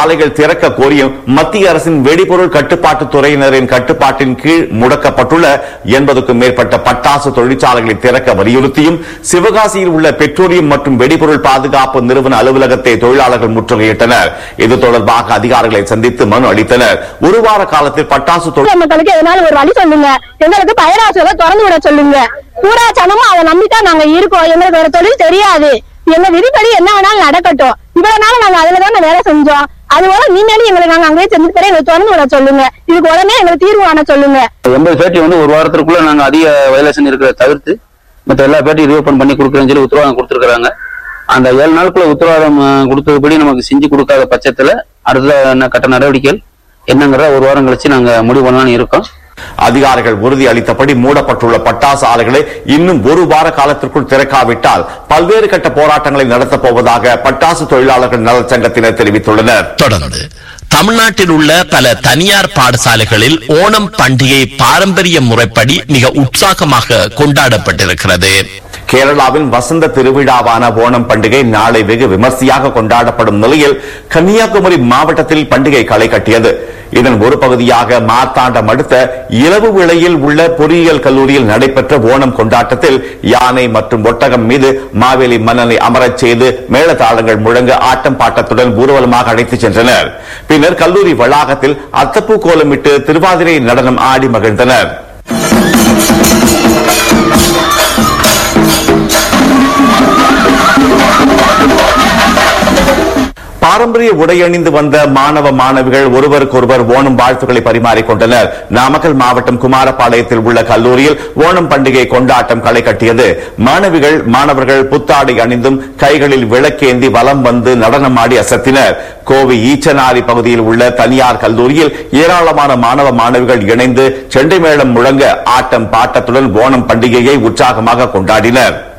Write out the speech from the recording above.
ஆலைகள் திறக்க கோரியும் மத்திய அரசின் வெடிபொருள் கட்டுப்பாட்டு துறையினரின் கட்டுப்பாட்டின் கீழ் முடக்கப்பட்டுள்ள எண்பதுக்கும் மேற்பட்ட பட்டாசு தொழிற்சாலைகளை திறக்க வலியுறுத்தியும் சிவகாசியில் உள்ள பெட்ரோலியம் மற்றும் வெடிபொருள் பாதுகாப்பு நிறுவன அலுவலகத்தை தொழிலாளர்கள் முற்றுகையிட்டனர் இது தொடர்பாக அதிகாரிகளை சந்தித்து மனு அளித்தனர் ஒரு வார காலத்தில் பட்டாசு தொழில் தமிழக மக்களுக்கு எதனால ஒரு வழி சொல்லுங்க எங்களுக்கு பயிராசுகளை திறந்து விட சொல்லுங்க பூரா சனமும் அதை நம்பித்தான் நாங்க இருக்கோம் எங்களுக்கு வேற தொழில் தெரியாது எங்க விதிப்படி என்ன வேணாலும் நடக்கட்டும் இவ்வளவு நாள் நாங்க அதுலதான் வேலை செஞ்சோம் அது போல நீங்களும் எங்களுக்கு நாங்க அங்கேயே செஞ்சு தர எங்களுக்கு திறந்து விட சொல்லுங்க இதுக்கு உடனே எங்களுக்கு தீர்வு காண சொல்லுங்க எண்பது பேட்டி வந்து ஒரு வாரத்திற்குள்ள நாங்க அதிக வயலேஷன் இருக்கிறத தவிர்த்து மற்ற எல்லா பேட்டியும் ரீஓபன் பண்ணி கொடுக்குறேன்னு சொல்லி உத்தரவாதம் கொடுத்துருக்காங்க அந்த ஏழு நாளுக்குள்ள உத்தரவாதம் அஹ், கொடுத்ததுபடி நமக்கு செஞ்சு கொடுக்காத பட்சத்துல அடுத்த என்ன கட்ட நடவடிக்கைகள் என்னங்கிறத ஒரு வாரம் கழிச்சு நாங்க முடிவு பண்ணலாம்னு இருக்கோம் அதிகாரிகள் உறுதி அளித்தபடி மூடப்பட்டுள்ள பட்டாசு ஆலைகளை இன்னும் ஒரு வார காலத்திற்குள் திறக்காவிட்டால் பல்வேறு கட்ட போராட்டங்களை நடத்தப் போவதாக பட்டாசு தொழிலாளர்கள் நலச்சங்கத்தினர் தெரிவித்துள்ளனர் தொடர்ந்து தமிழ்நாட்டில் உள்ள பல தனியார் பாடசாலைகளில் ஓணம் பண்டிகை பாரம்பரிய முறைப்படி மிக உற்சாகமாக கொண்டாடப்பட்டிருக்கிறது கேரளாவின் வசந்த திருவிழாவான ஓணம் பண்டிகை நாளை வெகு விமர்சையாக கொண்டாடப்படும் நிலையில் கன்னியாகுமரி மாவட்டத்தில் பண்டிகை களை கட்டியது இதன் ஒரு பகுதியாக மார்த்தாண்டம் அடுத்த இலவு விளையில் உள்ள பொறியியல் கல்லூரியில் நடைபெற்ற ஓணம் கொண்டாட்டத்தில் யானை மற்றும் ஒட்டகம் மீது மாவேலி மன்னனை அமரச் செய்து மேளதாளங்கள் முழங்க ஆட்டம் பாட்டத்துடன் ஊர்வலமாக அழைத்துச் சென்றனர் பின்னர் கல்லூரி வளாகத்தில் அத்தப்பூ கோலமிட்டு திருவாதிரை நடனம் ஆடி மகிழ்ந்தனர் பாரம்பரிய உடை அணிந்து வந்த மாணவ மாணவிகள் ஒருவருக்கொருவர் ஓணம் வாழ்த்துக்களை பரிமாறிக்கொண்டனர் நாமக்கல் மாவட்டம் குமாரபாளையத்தில் உள்ள கல்லூரியில் ஓணம் பண்டிகை கொண்டாட்டம் களை கட்டியது மாணவிகள் மாணவர்கள் புத்தாடை அணிந்தும் கைகளில் விளக்கேந்தி வலம் வந்து நடனமாடி அசத்தினர் கோவை ஈச்சனாரி பகுதியில் உள்ள தனியார் கல்லூரியில் ஏராளமான மாணவ மாணவிகள் இணைந்து செண்டை மேளம் முழங்க ஆட்டம் பாட்டத்துடன் ஓணம் பண்டிகையை உற்சாகமாக கொண்டாடினர்